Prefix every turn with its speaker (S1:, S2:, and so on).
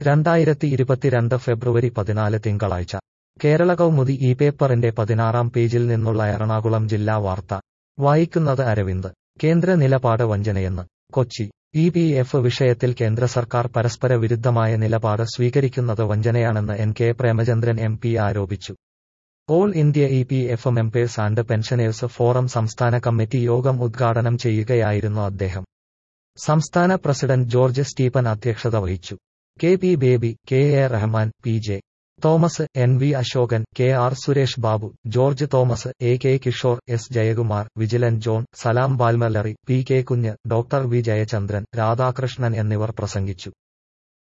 S1: രണ്ടായിരത്തി ഇരുപത്തിരണ്ട് ഫെബ്രുവരി പതിനാല് തിങ്കളാഴ്ച കേരള കൗമുദി ഈ പേപ്പറിന്റെ പതിനാറാം പേജിൽ നിന്നുള്ള എറണാകുളം ജില്ലാ വാർത്ത വായിക്കുന്നത് അരവിന്ദ് കേന്ദ്ര നിലപാട് വഞ്ചനയെന്ന് കൊച്ചി ഇ പി എഫ് വിഷയത്തിൽ കേന്ദ്ര സർക്കാർ പരസ്പര വിരുദ്ധമായ നിലപാട് സ്വീകരിക്കുന്നത് വഞ്ചനയാണെന്ന് N K Premachandran M P ആരോപിച്ചു all India E P F members and pensioners forum സംസ്ഥാന കമ്മിറ്റി യോഗം ഉദ്ഘാടനം ചെയ്യുകയായിരുന്നു അദ്ദേഹം സംസ്ഥാന പ്രസിഡന്റ് ജോർജ് സ്റ്റീഫൻ അധ്യക്ഷത വഹിച്ചു K P Baby K A Rahman P J Thomas N V Asokan K R Suresh Babu George Thomas A K Kishore S Jayakumar Vigilan John Salam Balmalari P K Kunju doctor V Jayachandran Radhakrishnan എന്നിവർ പ്രസംഗിച്ചു